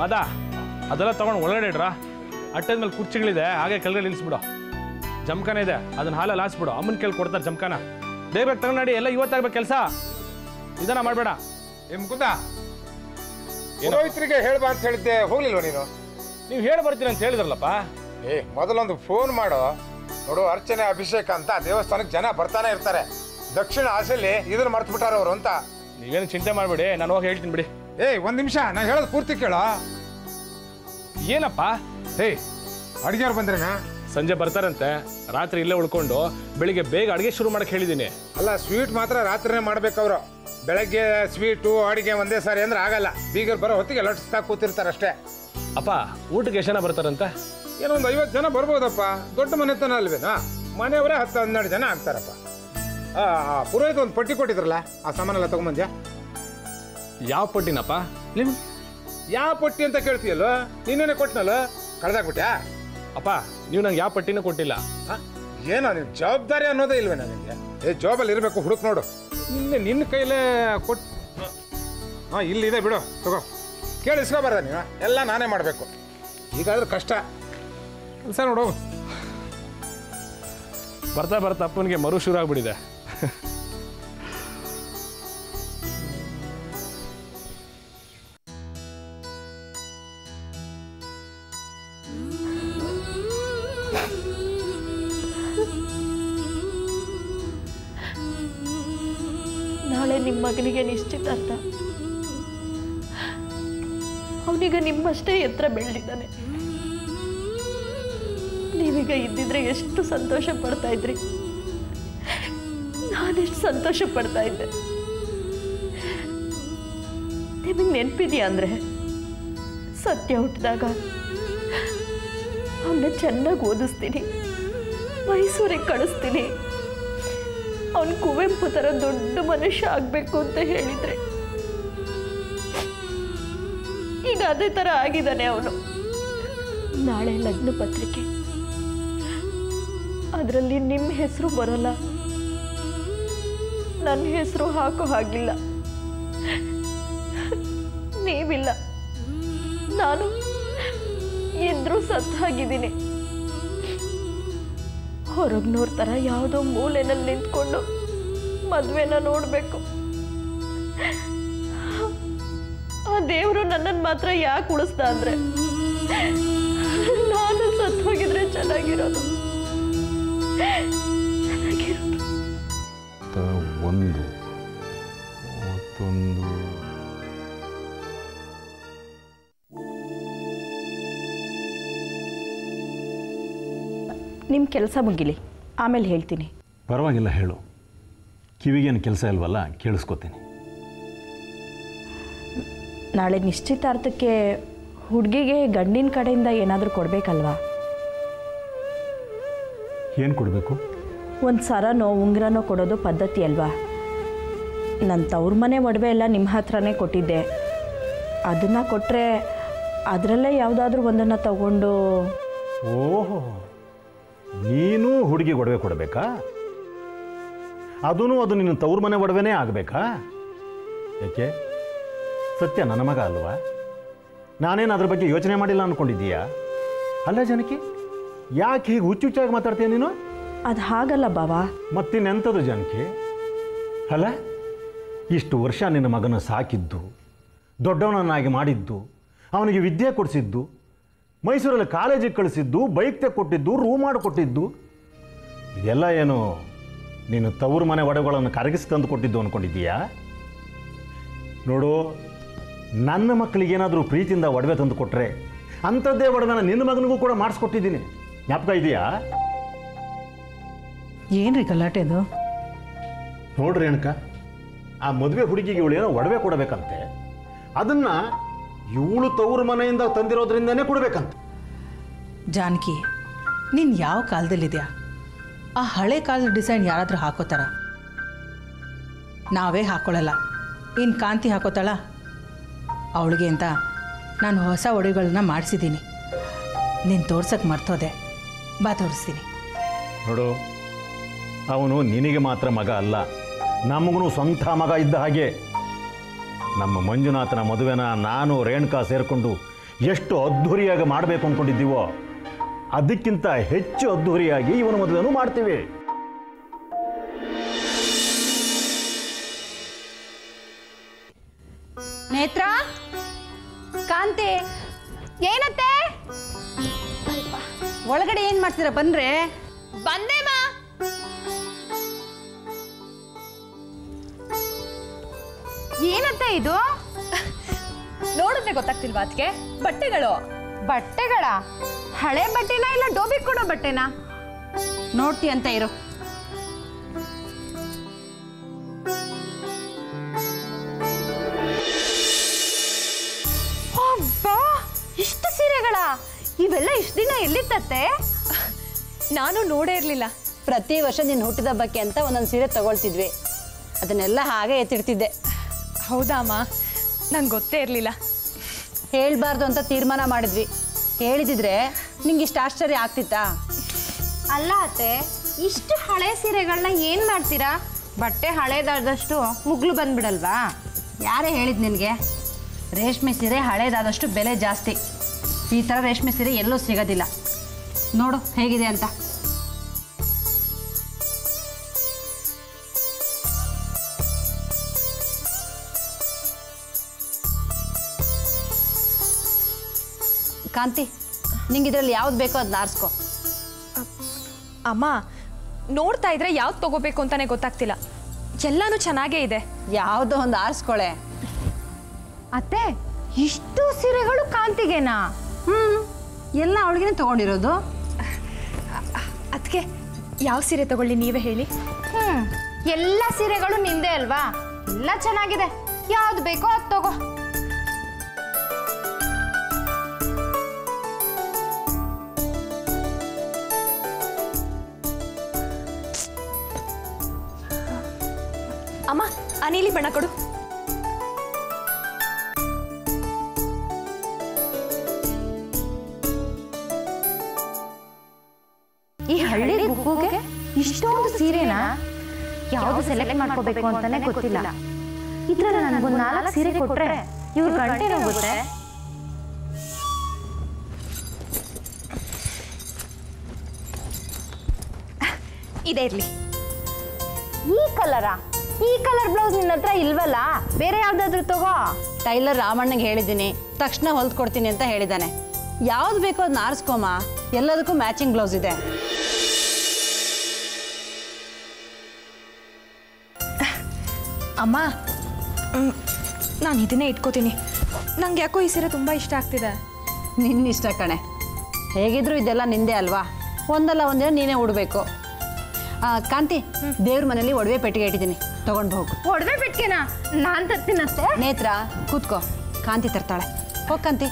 ಮಾದ ಅದೆಲ್ಲ ತಗೊಂಡು ಒಳಗಡೆ ಇಡ್ರ ಅಟ್ಟದ ಮೇಲೆ ಕುರ್ಚಿಗಳಿದೆ ಹಾಗೆ ಕೆಳಗಡೆ ನಿಲ್ಲಿಸ್ಬಿಡು ಜಮ್ಕನ ಇದೆ ಅದನ್ನ ಹಾಲಲ್ಲಿ ಹಾಸ್ಬಿಡು ಅಮ್ಮನ ಕೇಳಿ ಕೊಡ್ತಾರೆ ಜಮ್ಕನ ಬೇಗ ಬೇಗ ತಗೊಂಡು ಎಲ್ಲ ಇವತ್ತಾಗ್ಬೇಕು ಕೆಲಸ ಇದನ್ನ ಮಾಡಬೇಡ ಏ ಮುಕುಂದ ಪುರೋಹಿತರಿಗೆ ಹೇಳ್ಬಾ ಅಂತ ಹೇಳಿದ್ದೆ ಹೋಗ್ಲಿಲ್ವ ನೀನು ನೀವು ಹೇಳಿ ಬರ್ತೀನಿ ಅಂತ ಹೇಳಿದ್ರಲ್ಲಪ್ಪ ಏ ಮೊದಲೊಂದು ಫೋನ್ ಮಾಡು ನೋಡು ಅರ್ಚನೆ ಅಭಿಷೇಕ ಅಂತ ದೇವಸ್ಥಾನಕ್ಕೆ ಜನ ಬರ್ತಾನೆ ಇರ್ತಾರೆ ದಕ್ಷಿಣ ಆಸೆಯಲ್ಲಿ ಇದನ್ನ ಮರ್ತು ಬಿಟ್ಟಾರ ಅವರು ಅಂತ ನೀವೇನು ಚಿಂತೆ ಮಾಡಬೇಡಿ ನಾನು ಹೋಗಿ ಹೇಳ್ತೀನಿ ಬಿಡಿ ಏಯ್ ಒಂದ್ ನಿಮಿಷ ನಾನು ಹೇಳೋದು ಪೂರ್ತಿ ಕೇಳೋ ಏನಪ್ಪ ಏಯ್ ಅಡಿಗೆಯವ್ರು ಬಂದ್ರೇನಾ ಸಂಜೆ ಬರ್ತಾರಂತೆ ರಾತ್ರಿ ಇಲ್ಲೇ ಉಳ್ಕೊಂಡು ಬೆಳಿಗ್ಗೆ ಬೇಗ ಅಡುಗೆ ಶುರು ಮಾಡಕ್ಕೆ ಹೇಳಿದ್ದೀನಿ ಅಲ್ಲ ಸ್ವೀಟ್ ಮಾತ್ರ ರಾತ್ರಿನೇ ಮಾಡ್ಬೇಕು ಅವರು ಬೆಳಗ್ಗೆ ಸ್ವೀಟು ಅಡಿಗೆ ಒಂದೇ ಸಾರಿ ಅಂದ್ರೆ ಆಗಲ್ಲ ಬೀಗರು ಬರೋ ಹೊತ್ತಿಗೆ ಲಟ್ಸ್ತಾ ಕೂತಿರ್ತಾರೆ ಅಷ್ಟೇ ಅಪ್ಪ ಊಟಕ್ಕೆ ಎಷ್ಟು ಜನ ಬರ್ತಾರಂತೆ ಏನೋ ಒಂದು ಐವತ್ತು ಜನ ಬರ್ಬೋದಪ್ಪ ದೊಡ್ಡ ಮನೆತನ ಅಲ್ವೇನಾ ಮನೆಯವರೇ ಹತ್ತು ಹನ್ನೆರಡು ಜನ ಆಗ್ತಾರಪ್ಪ ಆ, ಆ, ಪುರೋಹಿತ ಒಂದು ಪಟ್ಟಿ ಕೊಟ್ಟಿದ್ರಲ್ಲ ಆ ಸಾಮಾನೆಲ್ಲ ತಗೊಂಬಂದ್ಯಾ ಯಾವ ಪಟ್ಟಿನಪ್ಪ ನೀವು ಯಾವ ಪಟ್ಟಿ ಅಂತ ಕೇಳ್ತೀಯಲ್ಲ ನೀನೇನೆ ಕೊಟ್ನಲ್ಲ ಕಳ್ದಾಕ್ಬಿಟ್ಯಾ ಅಪ್ಪ ನೀವು ನಂಗೆ ಯಾವ ಪಟ್ಟಿನೂ ಕೊಟ್ಟಿಲ್ಲ ಹ? ಏನೋ ನೀವು ಜವಾಬ್ದಾರಿ ಅನ್ನೋದೇ ಇಲ್ವೇ ನನಗೆ ಏ ಜಾಬಲ್ಲಿ ಇರಬೇಕು ಹುಡುಕ್ ನೋಡು ನಿನ್ನೆ ನಿನ್ನ ಕೈಲೇ ಕೊಟ್ ಹಾಂ ಇಲ್ಲಿದೆ ಬಿಡು ತಗೋ ಕೇಳಿ ಇಸ್ಕೊಬಾರ್ದ ನೀವು ಎಲ್ಲ ನಾನೇ ಮಾಡಬೇಕು ಈಗಾದ್ರೆ ಕಷ್ಟ ಕೆಲಸ ನೋಡು ಬರ್ತಾ ಬರ್ತಾ ಅಪ್ಪನಿಗೆ ಮರು ಶುರು ಆಗ್ಬಿಟ್ಟಿದೆ ನಾಳೆ ನಿಮ್ಮ ಮಗನಿಗೆ ನಿಶ್ಚಿತಾರ್ಥ ಅವನೀಗ ನಿಮ್ಮಷ್ಟೇ ಎತ್ತರ ಬೆಳೆದಿದ್ದಾನೆ ನೀವೀಗ ಇದ್ದಿದ್ರೆ ಎಷ್ಟು ಸಂತೋಷ ಪಡ್ತಾ ಇದ್ರಿ ನಾನೆಷ್ಟು ಸಂತೋಷ ಪಡ್ತಾ ಇದ್ದೆ ನಿಮಗೆ ನೆನಪಿದೆಯಾ ಅಂದರೆ ಸತ್ಯ ಹುಟ್ಟಿದಾಗ ಅವನ್ನ ಚೆನ್ನಾಗಿ ಓದಿಸ್ತೀನಿ ಮೈಸೂರಿಗೆ ಕಳಿಸ್ತೀನಿ ಅವನು ಕುವೆಂಪು ಥರ ದೊಡ್ಡ ಮನುಷ್ಯ ಆಗಬೇಕು ಅಂತ ಹೇಳಿದ್ರೆ ಈಗ ಅದೇ ಥರ ಆಗಿದ್ದಾನೆ ಅವನು ನಾಳೆ ಲಗ್ನ ಪತ್ರಿಕೆ ಅದರಲ್ಲಿ ನಿಮ್ಮ ಹೆಸರು ಬರೋಲ್ಲ ನನ್ನ ಹೆಸರು ಹಾಕೋ ಹಾಗಿಲ್ಲ ನೀವಿಲ್ಲ ನಾನು ಇದ್ರೂ ಸತ್ತು ಹಾಗಿದ್ದೀನಿ ಹೊರಗ್ನೋರ್ ಥರ ಯಾವುದೋ ಮೂಲೆನಲ್ಲಿ ನಿಂತ್ಕೊಂಡು ಮದುವೆನ ನೋಡಬೇಕು ಆ ದೇವರು ನನ್ನನ್ನು ಮಾತ್ರ ಯಾಕೆ ಉಳಿಸ್ದ ಅಂದ್ರೆ ನಾನು ಸತ್ತು ಹೋಗಿದ್ರೆ ಚೆನ್ನಾಗಿರೋದು ಚೆನ್ನಾಗಿರೋದು ಒಂದು ಮತ್ತೊಂದು ನಿಮ್ಮ ಕೆಲಸ ಮುಗಿಲಿ ಆಮೇಲೆ ಹೇಳ್ತೀನಿ ಪರವಾಗಿಲ್ಲ ಹೇಳು ಕಿವಿಗೇನು ಕೆಲಸ ಇಲ್ವಲ್ಲ ಕೇಳಿಸ್ಕೊತೀನಿ ನಾಳೆ ನಿಶ್ಚಿತಾರ್ಥಕ್ಕೆ ಹುಡುಗಿಗೆ ಗಂಡಿನ ಕಡೆಯಿಂದ ಏನಾದರೂ ಕೊಡಬೇಕಲ್ವಾ ಏನು ಕೊಡಬೇಕು ಒಂದು ಸರನೋ ಉಂಗ್ರನೋ ಕೊಡೋದು ಪದ್ಧತಿ ಅಲ್ವಾ ನನ್ನ ತವ್ರ ಮನೆ ಒಡವೆ ಎಲ್ಲ ನಿಮ್ಮ ಹತ್ರನೇ ಕೊಟ್ಟಿದ್ದೆ ಅದನ್ನು ಕೊಟ್ಟರೆ ಅದರಲ್ಲೇ ಯಾವುದಾದ್ರೂ ಒಂದನ್ನು ತಗೊಂಡು ಓಹೋ ನೀನು ಹುಡುಗಿ ಒಡವೆ ಕೊಡಬೇಕಾ ಅದೂ ಅದು ನಿನ್ನ ತವ್ರ ಮನೆ ಒಡವೆನೇ ಆಗಬೇಕಾ ಯಾಕೆ ಸತ್ಯ ನನ್ನ ಮಗ ಅಲ್ವಾ ನಾನೇನು ಅದ್ರ ಬಗ್ಗೆ ಯೋಚನೆ ಮಾಡಿಲ್ಲ ಅಂದ್ಕೊಂಡಿದ್ದೀಯಾ ಅಲ್ಲ ಜನಕಿ ಯಾಕೆ ಹೀಗೆ ಹುಚ್ಚುಚ್ಚಾಗಿ ಮಾತಾಡ್ತೀಯ ನೀನು ಅದು ಹಾಗಲ್ಲ ಬಾವಾ ಮತ್ತಿನ್ನೆಂಥದ್ದು ಜನಕಿ ಅಲ್ಲ ಇಷ್ಟು ವರ್ಷ ನಿನ್ನ ಮಗನ ಸಾಕಿದ್ದು ದೊಡ್ಡವನನ್ನಾಗಿ ಮಾಡಿದ್ದು ಅವನಿಗೆ ವಿದ್ಯೆ ಕೊಡಿಸಿದ್ದು ಮೈಸೂರಲ್ಲಿ ಕಾಲೇಜಿಗೆ ಕಳಿಸಿದ್ದು ಬೈಕ್ ತೆಕ್ಕೊಟ್ಟಿದ್ದು ರೂಮ್ ಮಾಡಿಕೊಟ್ಟಿದ್ದು ಇದೆಲ್ಲ ಏನು ನೀನು ತವರು ಮನೆ ಒಡವೆಗಳನ್ನು ಕರಗಿಸಿ ತಂದು ಕೊಟ್ಟಿದ್ದು ಅಂದ್ಕೊಂಡಿದ್ದೀಯಾ ನೋಡು ನನ್ನ ಮಕ್ಕಳಿಗೇನಾದರೂ ಪ್ರೀತಿಯಿಂದ ಒಡವೆ ತಂದು ಕೊಟ್ಟರೆ ಅಂಥದ್ದೇ ಒಡವೆನ ನಿನ್ನ ಮಗನಿಗೂ ಕೂಡ ಮಾಡಿಸ್ಕೊಟ್ಟಿದ್ದೀನಿ ಜ್ಞಾಪಕ ಇದೆಯಾ ಏನ್ರಿ ಗಲಾಟೆದು ನೋಡ್ರಿ ಅಣ್ಕ ಆ ಮದುವೆ ಹುಡುಗಿಗೆ ಇವಳು ಏನೋ ಒಡವೆ ಕೊಡಬೇಕಂತೆ ಅದನ್ನ ಇವಳು ತವರು ಮನೆಯಿಂದ ತಂದಿರೋದ್ರಿಂದನೇ ಕೊಡಬೇಕಂತೆ ಜಾನಕಿ ನೀನು ಯಾವ ಕಾಲದಲ್ಲಿದ್ಯಾ ಆ ಹಳೆ ಕಾಲದ ಡಿಸೈನ್ ಯಾರಾದರೂ ಹಾಕೋತಾರ ನಾವೇ ಹಾಕೊಳ್ಳಲ್ಲ ಇನ್ನು ಕಾಂತಿ ಹಾಕೋತಾಳ ಅವಳಿಗೆ ಅಂತ ನಾನು ಹೊಸ ಒಡೆಗಳನ್ನ ಮಾಡಿಸಿದ್ದೀನಿ ನೀನು ತೋರ್ಸಕ್ಕೆ ಮರ್ತೋದೆ ಬಾ ತೋರಿಸ್ತೀನಿ ನೋಡು ಅವನು ನಿನಗೆ ಮಾತ್ರ ಮಗ ಅಲ್ಲ ನಮಗೂ ಸ್ವಂತ ಮಗ ಇದ್ದ ಹಾಗೆ ನಮ್ಮ ಮಂಜುನಾಥನ ಮದುವೆನ ನಾನು ರೇಣುಕಾ ಸೇರಿಕೊಂಡು ಎಷ್ಟು ಅದ್ಧೂರಿಯಾಗಿ ಮಾಡಬೇಕು ಅಂದ್ಕೊಂಡಿದ್ದೀವೋ ಅದಕ್ಕಿಂತ ಹೆಚ್ಚು ಅದ್ಧೂರಿಯಾಗಿ ಇವನ ಮದುವೆನೂ ಮಾಡ್ತೀವಿ ನೇತ್ರ ಕಾಂತಿ ಏನತ್ತೆ ಒಳಗಡೆ ಏನ್ ಮಾಡ್ತೀರಾ ಬನ್ರೆ ಬಂದೆ ಮಾ ಏನತ್ತೆ ಇದು ನೋಡಿದ್ರೆ ಗೊತ್ತಾಗ್ತಿಲ್ವಾ ಅದಕ್ಕೆ ಬಟ್ಟೆಗಳು ಬಟ್ಟೆಗಳ ಹಳೆ ಬಟ್ಟೆನಾ ಇಲ್ಲ ಡೋಬಿ ಕೊಡೋ ಬಟ್ಟೆನಾ ನೋಡ್ತಿ ಅಂತ ಇರು ಅಬ್ಬಾ ಇಷ್ಟು ಸೀರೆಗಳ ಇವೆಲ್ಲ ಇಷ್ಟು ದಿನ ಎಲ್ಲಿತ್ತತ್ತೆ ನಾನು ನೋಡೇ ಇರಲಿಲ್ಲ ಪ್ರತಿ ವರ್ಷ ನೀನು ಹುಟ್ಟಿದ ಹಬ್ಬಕ್ಕೆ ಅಂತ ಒಂದೊಂದು ಸೀರೆ ತಗೊಳ್ತಿದ್ವಿ ಅದನ್ನೆಲ್ಲ ಹಾಗೆ ಎತ್ತಿಡ್ತಿದ್ದೆ ಹೌದಾ ಅಮ್ಮ ನಂಗೆ ಗೊತ್ತೇ ಇರಲಿಲ್ಲ ಹೇಳ್ಬಾರ್ದು ಅಂತ ತೀರ್ಮಾನ ಮಾಡಿದ್ವಿ ಹೇಳಿದಿದ್ರೆ ನಿಂಗೆ ಇಷ್ಟು ಆಶ್ಚರ್ಯ ಆಗ್ತಿತ್ತಾ ಅಲ್ಲ ಅತ್ತೆ ಇಷ್ಟು ಹಳೆ ಸೀರೆಗಳನ್ನ ಏನ್ ಮಾಡ್ತೀರಾ ಬಟ್ಟೆ ಹಳೇದಾದಷ್ಟು ಮುಗ್ಲು ಬಂದ್ಬಿಡಲ್ವಾ ಯಾರೇ ಹೇಳಿದ್ ನಿನಗೆ ರೇಷ್ಮೆ ಸೀರೆ ಹಳೇದಾದಷ್ಟು ಬೆಲೆ ಜಾಸ್ತಿ ಈ ಥರ ರೇಷ್ಮೆ ಸೀರೆ ಎಲ್ಲೂ ಸಿಗೋದಿಲ್ಲ ನೋಡು ಹೇಗಿದೆ ಅಂತ ಕಾಂತಿ ನಿಂಗೆ ಇದರಲ್ಲಿ ಯಾವ್ದು ಬೇಕೋ ಅದನ್ನ ಆರಿಸ್ಕೊ ಅಮ್ಮ ನೋಡ್ತಾ ಇದ್ರೆ ಯಾವ್ದು ತಗೋಬೇಕು ಅಂತಾನೆ ಗೊತ್ತಾಗ್ತಿಲ್ಲ ಎಲ್ಲಾನು ಚೆನ್ನಾಗೇ ಇದೆ ಯಾವುದೋ ಒಂದು ಆರಿಸ್ಕೊಳೆ ಅತ್ತೆ ಇಷ್ಟು ಸೀರೆಗಳು ಕಾಂತಿಗೆನಾ ಹ್ಞೂ ಎಲ್ಲ ಅವಳಿಗೆ ತೊಗೊಂಡಿರೋದು ಅದಕ್ಕೆ ಯಾವ ಸೀರೆ ತಗೊಳ್ಳಿ ನೀವೇ ಹೇಳಿ ಹ್ಮ್ ಎಲ್ಲ ಸೀರೆಗಳು ನಿಂದೆ ಅಲ್ವಾ ಎಲ್ಲ ಚೆನ್ನಾಗಿದೆ ಯಾವ್ದು ಬೇಕೋ ಅದು ತಗೋ ಅಮ್ಮ ಆ ನೀಲಿ ಬಣ್ಣ ಕೊಡು ಈ ಹಳ್ಳಿ ಗುಗ್ಗುಗೆ ಇಷ್ಟೊಂದು ಸೀರೆನಾ ಯಾವ್ದು ಸೆಲೆಕ್ಟ್ ಮಾಡ್ಕೋಬೇಕು ಅಂತಾನೆ ಗೊತ್ತಿಲ್ಲ ಇದ್ರಲ್ಲಿ ನನಗೊಂದು ನಾಲ್ಕು ಸೀರೆ ಕೊಟ್ರೆ ಇವ್ರ ಗಂಟೆ ಹೋಗುತ್ತೆ ಇದೇ ಇರಲಿ ಈ ಕಲರಾ ಈ ಕಲರ್ ಬ್ಲೌಸ್ ನಿನ್ನ ಹತ್ರ ಇಲ್ವಲ್ಲ ಬೇರೆ ಯಾವ್ದಾದ್ರು ತಗೋ ಟೈಲರ್ ರಾಮಣ್ಣಗೆ ಹೇಳಿದ್ದೀನಿ ತಕ್ಷಣ ಹೊಲ್ದು ಕೊಡ್ತೀನಿ ಅಂತ ಹೇಳಿದ್ದಾನೆ ಯಾವ್ದು ಬೇಕೋ ಅದನ್ನ ಆರಿಸ್ಕೊಮ್ಮ ಎಲ್ಲದಕ್ಕೂ ಮ್ಯಾಚಿಂಗ್ ಬ್ಲೌಸ್ ಇದೆ ಅಮ್ಮ ನಾನು ಇದನ್ನೇ ಇಟ್ಕೋತೀನಿ ನಂಗೆ ಯಾಕೋ ಈ ಸೀರೆ ತುಂಬ ಇಷ್ಟ ಆಗ್ತಿದೆ ನಿನ್ನ ಇಷ್ಟ ಕಣೆ ಹೇಗಿದ್ರು ಇದೆಲ್ಲ ನಿಂದೆ ಅಲ್ವಾ ಒಂದಲ್ಲ ಒಂದಿನ ನೀನೇ ಉಡಬೇಕು ಕಾಂತಿ ದೇವ್ರ ಮನೇಲಿ ಒಡವೆ ಪೆಟ್ಟಿಗೆ ಇಟ್ಟಿದ್ದೀನಿ ತಗೊಂಡು ಹೋಗು ಒಡವೆ ಬಿಟ್ಕೆನಾ ನಾನ್ ತರ್ತೀನತ್ತೆ ನೇತ್ರ ಕೂತ್ಕೋ ಕಾಂತಿ ತರ್ತಾಳೆ ಹೋಗ್ ಕಾಂತಿ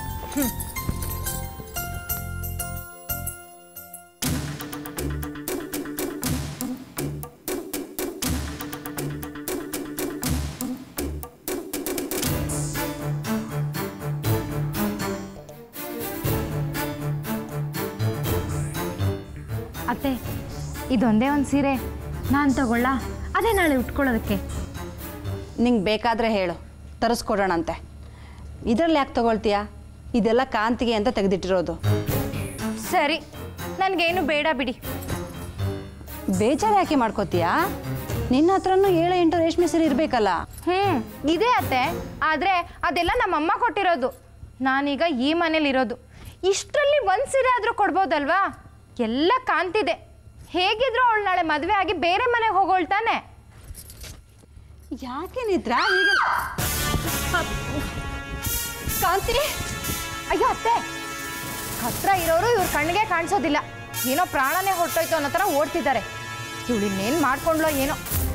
ಅತ್ತೆ ಇದೊಂದೇ ಒಂದು ಸೀರೆ ನಾನು ತಗೊಳ್ಳ ಅದೇ ನಾಳೆ ಉಟ್ಕೊಳ್ಳೋದಕ್ಕೆ ನಿಂಗೆ ಬೇಕಾದರೆ ಹೇಳು ತರಿಸ್ಕೊಡೋಣಂತೆ ಇದರಲ್ಲಿ ಯಾಕೆ ತಗೊಳ್ತೀಯಾ ಇದೆಲ್ಲ ಕಾಂತಿಗೆ ಅಂತ ತೆಗೆದಿಟ್ಟಿರೋದು ಸರಿ ನನಗೇನು ಬೇಡ ಬಿಡಿ ಬೇಜಾರು ಯಾಕೆ ಮಾಡ್ಕೋತೀಯಾ ನಿನ್ನ ಹತ್ರನೂ ಏಳು ಎಂಟು ರೇಷ್ಮೆ ಸೀರೆ ಇರಬೇಕಲ್ಲ ಹ್ಞೂ ಇದೆ ಅತ್ತೆ ಆದರೆ ಅದೆಲ್ಲ ನಮ್ಮಮ್ಮ ಕೊಟ್ಟಿರೋದು ನಾನೀಗ ಈ ಮನೇಲಿರೋದು ಇಷ್ಟರಲ್ಲಿ ಒಂದು ಸೀರೆ ಆದರೂ ಕೊಡ್ಬೋದಲ್ವಾ ಎಲ್ಲ ಕಾಂತಿದೆ ಹೇಗಿದ್ರು ಅವಳು ನಾಳೆ ಮದುವೆ ಆಗಿ ಬೇರೆ ಮನೆಗೆ ಹೋಗೋಳ್ತಾನೆ ಯಾಕೆ ನಿತ್ರ ಹೀಗೆ ಕಾಂತಿ ಅಯ್ಯೋ ಅತ್ತೆ ಹತ್ರ ಇರೋರು ಇವ್ರ ಕಣ್ಣಿಗೆ ಕಾಣಿಸೋದಿಲ್ಲ ಏನೋ ಪ್ರಾಣನೇ ಹೊರಟೋಯ್ತು ಅನ್ನೋ ಥರ ಓಡ್ತಿದ್ದಾರೆ ಇವಳು ಇನ್ನೇನು ಮಾಡ್ಕೊಂಡ್ಲೋ ಏನೋ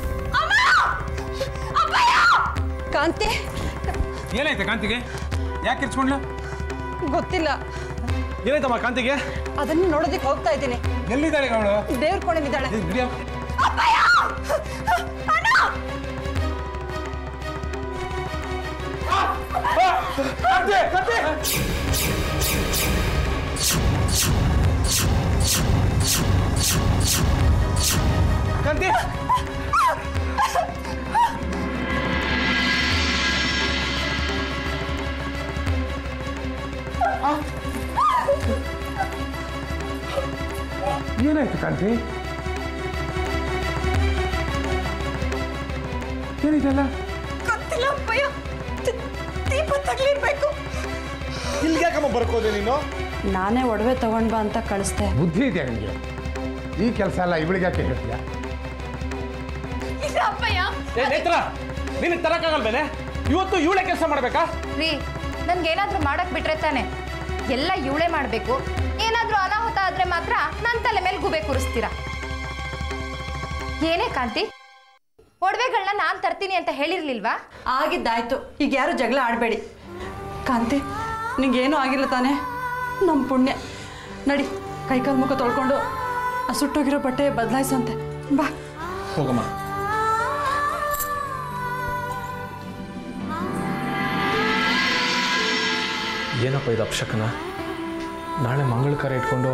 ಕಾಂತಿ ಏನಾಯ್ತು ಕಾಂತಿಗೆ ಯಾಕೆ ಕಿರ್ಚ್ಕೊಂಡ್ಲು ಗೊತ್ತಿಲ್ಲ ಏನಾಯ್ತಮ್ಮ ಕಾಂತಿಗೆ ಅದನ್ನು ನೋಡೋದಕ್ಕೆ ಹೋಗ್ತಾ ಇದ್ದೀನಿ ಎಲ್ಲಿದ್ದಾಳೆ ಅವಳು ದೇವ್ರ ಕೊಡಲಿದ್ದಾಳೆ ಕಾಂತಿ ಏನಾಯ್ತು ಕಾಂತಿ ಏನಿದೆಲ್ಲ ಗೊತ್ತಿಲ್ಲ ಅಪ್ಪಯ್ಯ ದಿ- ದೀಪ ತಗ್ಲಿರ್ಬೇಕು ಇಲ್ಗ್ಯಾಕಮ್ಮ ಬರ್ಕೋದೆ ನೀನು ನಾನೇ ಒಡವೆ ತಗೊಂಡ್ ಬಾ ಅಂತ ಕಳಿಸ್ದೆ ಬುದ್ಧಿ ಇದೆಯಾ ನಿಮಗೆ ಈ ಕೆಲಸ ಎಲ್ಲ ಇವಳಿಗೆ ಯಾಕೆ ಹೇಳ್ತೀಯಾ ಇಲ್ಲ ಅಪ್ಪಯ್ಯ ಏ ನೇತ್ರ ನಿನಗೆ ತರಕ್ಕಾಗಲ್ವೇನೆ ಇವತ್ತು ಇವಳೆ ಕೆಲಸ ಮಾಡ್ಬೇಕಾ ರೀ ನನ್ಗೇನಾದ್ರೂ ಮಾಡಕ್ ಬಿಟ್ರೆ ತಾನೆ ಎಲ್ಲ ಇವಳೇ ಮಾಡಬೇಕು ಏನಾದ್ರೂ ಅನಾಹುತ ಆದ್ರೆ ಮಾತ್ರ ನನ್ನ ತಲೆ ಮೇಲೆ ಗುಬೆ ಕೂರಿಸ್ತೀರಾ ಏನೇ ಕಾಂತಿ ಒಡವೆಗಳನ್ನ ನಾನು ತರ್ತೀನಿ ಅಂತ ಹೇಳಿರ್ಲಿಲ್ವಾ ಆಗಿದ್ದಾಯ್ತು ಈಗ ಯಾರು ಜಗಳ ಆಡಬೇಡಿ ಕಾಂತಿ ನಿಂಗೇನೂ ಆಗಿಲ್ಲ ತಾನೇ ನಮ್ಮ ಪುಣ್ಯ ನಡಿ ಕೈಕಾಲು ಮುಖ ತೊಳ್ಕೊಂಡು ಆ ಸುಟ್ಟೋಗಿರೋ ಬಟ್ಟೆ ಬದಲಾಯಿಸಂತೆ ಬಾ ಹೋಗಮ್ಮ ಏನಪ್ಪ ಇದು ಅಪ್ಶಕನ ನಾಳೆ ಮಂಗಳ ಕಾರ್ಯ ಇಟ್ಕೊಂಡು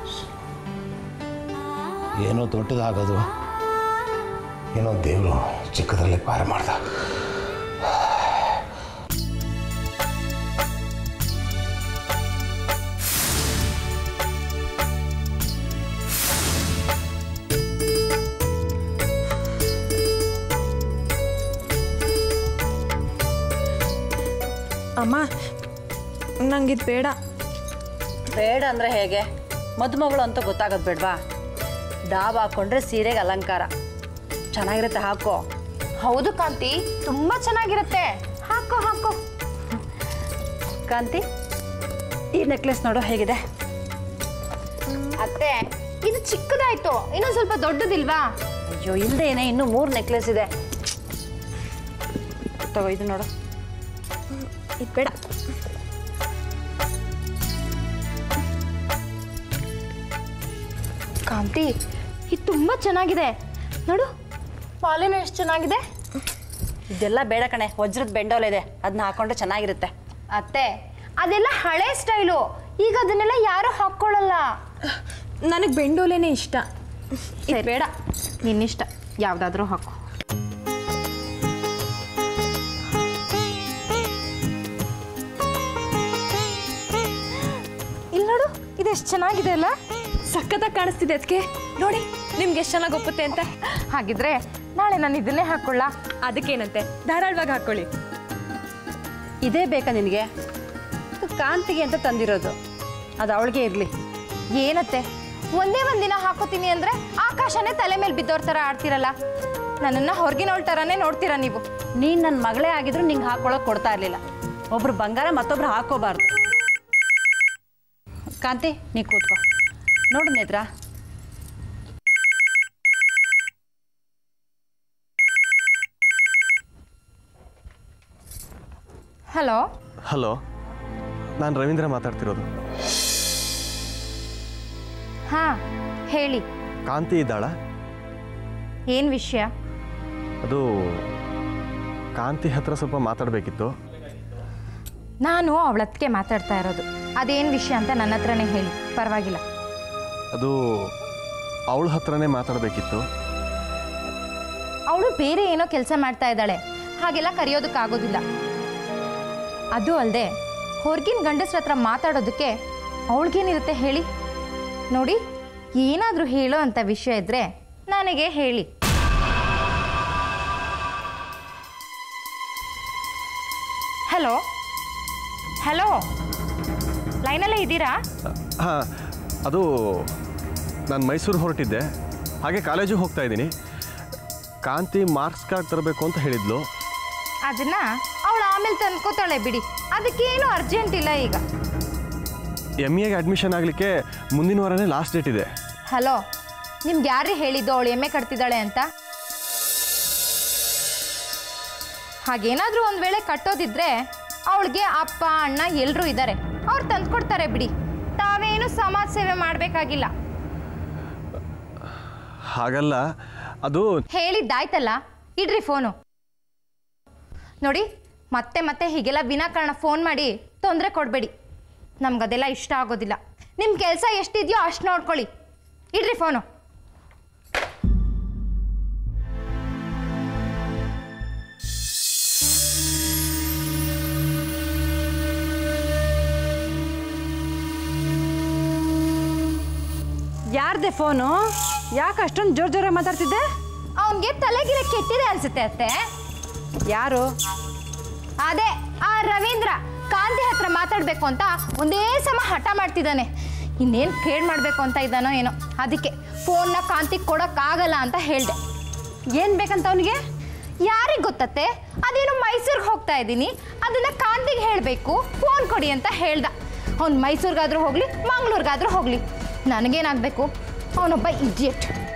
ಏನೋ ದೊಡ್ಡದಾಗೋದು ಏನೋ ದೇವರು ಚಿಕ್ಕದರಲ್ಲಿ ಪಾರ ಮಾಡ್ದ ಅಮ್ಮ ನಂಗಿದು ಬೇಡ ಬೇಡ ಅಂದರೆ ಹೇಗೆ ಮದುಮಗಳು ಅಂತ ಗೊತ್ತಾಗೋದು ಬೇಡವಾ ಡಾಬ್ ಹಾಕ್ಕೊಂಡ್ರೆ ಸೀರೆಗೆ ಅಲಂಕಾರ ಚೆನ್ನಾಗಿರುತ್ತೆ ಹಾಕೋ ಹೌದು ಕಾಂತಿ ತುಂಬಾ ಚೆನ್ನಾಗಿರುತ್ತೆ ಹಾಕೋ ಹಾಕೋ ಕಾಂತಿ ಈ ನೆಕ್ಲೆಸ್ ನೋಡು ಹೇಗಿದೆ ಅತ್ತೆ ಇದು ಚಿಕ್ಕದಾಯ್ತು ಇನ್ನೊಂದ್ ಸ್ವಲ್ಪ ದೊಡ್ಡದಿಲ್ವಾ ಅಯ್ಯೋ ಇಲ್ದೇನೆ ಇನ್ನೂ ಮೂರು ನೆಕ್ಲೆಸ್ ಇದೆ ತಗೋ ಇದು ನೋಡು ಇದು ಬೇಡ ಕಾಂತಿ ಇದು ತುಂಬಾ ಚೆನ್ನಾಗಿದೆ ನೋಡು ಪಾಲಿನ ಎಷ್ಟು ಚೆನ್ನಾಗಿದೆ ಇದೆಲ್ಲ ಬೇಡ ಕಣೆ ವಜ್ರದ ಬೆಂಡೋಲ್ ಇದೆ ಅದನ್ನ ಹಾಕೊಂಡ್ರೆ ಚೆನ್ನಾಗಿರುತ್ತೆ ಅತ್ತೆ ಅದೆಲ್ಲ ಹಳೆ ಸ್ಟೈಲು ಈಗ ಅದನ್ನೆಲ್ಲ ಯಾರು ಹಾಕ್ಕೊಳ್ಳಲ್ಲ ನನಗೆ ಬೆಂಡೋಲೇನೆ ಇಷ್ಟ ಇದು ಬೇಡ ನಿನ್ನಿಷ್ಟ ಯಾವ್ದಾದ್ರೂ ಹಾಕು ಇಲ್ಲಿ ನೋಡು ಇದೆಷ್ಟು ಚೆನ್ನಾಗಿದೆ ಅಲ್ಲ ಸಖತ್ತಾಗಿ ಕಾಣಿಸ್ತಿದೆ ಅದಕ್ಕೆ ನೋಡಿ ನಿಮ್ಗೆ ಎಷ್ಟು ಚೆನ್ನಾಗಿ ಒಪ್ಪುತ್ತೆ ಅಂತ ಹಾಗಿದ್ರೆ ನಾಳೆ ನಾನು ಇದನ್ನೇ ಹಾಕೊಳ್ಳ ಅದಕ್ಕೇನಂತೆ ಧಾರಾಳವಾಗಿ ಹಾಕೊಳ್ಳಿ ಇದೇ ಬೇಕಾ ನಿನಗೆ ಇದು ಕಾಂತಿಗೆ ಅಂತ ತಂದಿರೋದು ಅದು ಅವಳಿಗೆ ಇರಲಿ ಏನತ್ತೆ ಒಂದೇ ಒಂದಿನ ಹಾಕೋತೀನಿ ಅಂದ್ರೆ ಆಕಾಶನೇ ತಲೆ ಮೇಲೆ ಬಿದ್ದೋರ್ ಥರ ಆಡ್ತಿರಲ್ಲ ನನ್ನನ್ನ ಹೊರಗಿನವಳ ಥರನೇ ನೋಡ್ತೀರಾ ನೀವು ನೀನು ನನ್ನ ಮಗಳೇ ಆಗಿದ್ರು ನಿಂಗೆ ಹಾಕೊಳ್ಳೋಕೆ ಕೊಡ್ತಾ ಇರಲಿಲ್ಲ ಒಬ್ರು ಬಂಗಾರ ಮತ್ತೊಬ್ರು ಹಾಕೋಬಾರ್ದು ಕಾಂತಿ ನೀ ಕೂತ್ಕೋ ನೋಡು ನೇತ್ರ ಹಲೋ ಹಲೋ ನಾನು ರವೀಂದ್ರ ಮಾತಾಡ್ತಿರೋದು ಹಾ ಹೇಳಿ ಕಾಂತಿ ಇದ್ದಾಳ ಏನು ವಿಷಯ ಅದು ಕಾಂತಿ ಹತ್ರ ಸ್ವಲ್ಪ ಮಾತಾಡಬೇಕಿತ್ತು ನಾನು ಅವಳತ್ಗೆ ಮಾತಾಡ್ತಾ ಇರೋದು ಅದೇನು ವಿಷಯ ಅಂತ ನನ್ನ ಹತ್ರನೇ ಹೇಳಿ ಪರವಾಗಿಲ್ಲ ಅದು ಅವಳ ಹತ್ರನೇ ಮಾತಾಡಬೇಕಿತ್ತು ಅವಳು ಬೇರೆ ಏನೋ ಕೆಲಸ ಮಾಡ್ತಾ ಇದ್ದಾಳೆ ಹಾಗೆಲ್ಲ ಕರೆಯೋದಕ್ಕಾಗೋದಿಲ್ಲ ಅದು ಅಲ್ಲದೆ ಹೊರಗಿನ ಗಂಡಸ್ರ ಹತ್ರ ಮಾತಾಡೋದಕ್ಕೆ ಅವಳಿಗೇನಿರುತ್ತೆ ಹೇಳಿ ನೋಡಿ ಏನಾದರೂ ಹೇಳೋ ಅಂಥ ವಿಷಯ ಇದ್ದರೆ ನನಗೆ ಹೇಳಿ ಹಲೋ ಹಲೋ ಲೈನಲ್ಲೇ ಇದ್ದೀರಾ ಹಾಂ ಅದು ನಾನು ಮೈಸೂರು ಹೊರಟಿದ್ದೆ ಹಾಗೆ ಕಾಲೇಜಿಗೆ ಹೋಗ್ತಾ ಇದ್ದೀನಿ ಕಾಂತಿ ಮಾರ್ಕ್ಸ್ ಕಾರ್ಡ್ ತರಬೇಕು ಅಂತ ಹೇಳಿದ್ಲು ಅದನ್ನ ಅವಳು ಆಮೇಲೆ ತಂದ್ಕೋತಾಳೆ ಬಿಡಿ ಅದಕ್ಕೇನು ಅರ್ಜೆಂಟ್ ಇಲ್ಲ ಈಗ ಎಮ್ ಎಗೆ ಅಡ್ಮಿಷನ್ ಆಗಲಿಕ್ಕೆ ಮುಂದಿನ ವಾರನೇ ಲಾಸ್ಟ್ ಡೇಟ್ ಇದೆ ಹಲೋ ನಿಮ್ಗೆ ಯಾರೇ ಹೇಳಿದ್ದು ಅವಳು ಎಮ್ಮೆ ಕಟ್ತಿದ್ದಾಳೆ ಅಂತ ಹಾಗೇನಾದರೂ ಒಂದು ವೇಳೆ ಕಟ್ಟೋದಿದ್ರೆ ಅವಳಿಗೆ ಅಪ್ಪ ಅಣ್ಣ ಎಲ್ಲರೂ ಇದ್ದಾರೆ ಅವ್ರು ತಂದ್ಕೊಡ್ತಾರೆ ಬಿಡಿ ತಾವೇನು ಸಮಾಜ ಸೇವೆ ಮಾಡಬೇಕಾಗಿಲ್ಲ ಹಾಗಲ್ಲ ಅದು ಹೇಳಿದ್ದಾಯ್ತಲ್ಲ ಇಡ್ರಿ ಫೋನು ನೋಡಿ ಮತ್ತೆ ಮತ್ತೆ ಹೀಗೆಲ್ಲ ವಿನಾಕಾರಣ ಫೋನ್ ಮಾಡಿ ತೊಂದರೆ ಕೊಡಬೇಡಿ ನಮ್ಗದೆಲ್ಲ ಇಷ್ಟ ಆಗೋದಿಲ್ಲ ನಿಮ್ಮ ಕೆಲಸ ಎಷ್ಟಿದೆಯೋ ಅಷ್ಟು ನೋಡ್ಕೊಳ್ಳಿ ಇಡ್ರಿ ಫೋನು ಯಾರು ಯಾರ್ದೆ ಫೋನು ಯಾಕೆ ಅಷ್ಟೊಂದು ಜೋರ್ ಜೋರಾಗಿ ಮಾತಾಡ್ತಿದ್ದೆ ಅವನಿಗೆ ತಲೆಗಿರ ಕೆಟ್ಟಿದೆ ಅನ್ಸುತ್ತೆ ಅತ್ತೆ ಯಾರು ಅದೇ ಆ ರವೀಂದ್ರ ಕಾಂತಿ ಹತ್ರ ಮಾತಾಡಬೇಕು ಅಂತ ಒಂದೇ ಸಮ ಹಠ ಮಾಡ್ತಿದ್ದಾನೆ ಇನ್ನೇನು ಕೇಳಿ ಮಾಡಬೇಕು ಅಂತ ಇದ್ದಾನೋ ಏನೋ ಅದಕ್ಕೆ ಫೋನ್ನ ಕಾಂತಿಗೆ ಕೊಡೋಕ್ಕಾಗಲ್ಲ ಅಂತ ಹೇಳಿದೆ ಏನು ಬೇಕಂತ ಅವನಿಗೆ ಯಾರಿಗೆ ಗೊತ್ತತ್ತೆ ಅದೇನು ಮೈಸೂರಿಗೆ ಹೋಗ್ತಾ ಇದ್ದೀನಿ ಅದನ್ನ ಕಾಂತಿಗೆ ಹೇಳಬೇಕು ಫೋನ್ ಕೊಡಿ ಅಂತ ಹೇಳ್ದ ಅವ್ನು ಮೈಸೂರಿಗಾದ್ರೂ ಹೋಗಲಿ ಮಂಗ್ಳೂರಿಗಾದ್ರೂ ಹೋಗಲಿ ನನಗೇನಾಗಬೇಕು ಅವನೊಬ್ಬ ಇಡಿಯಟ್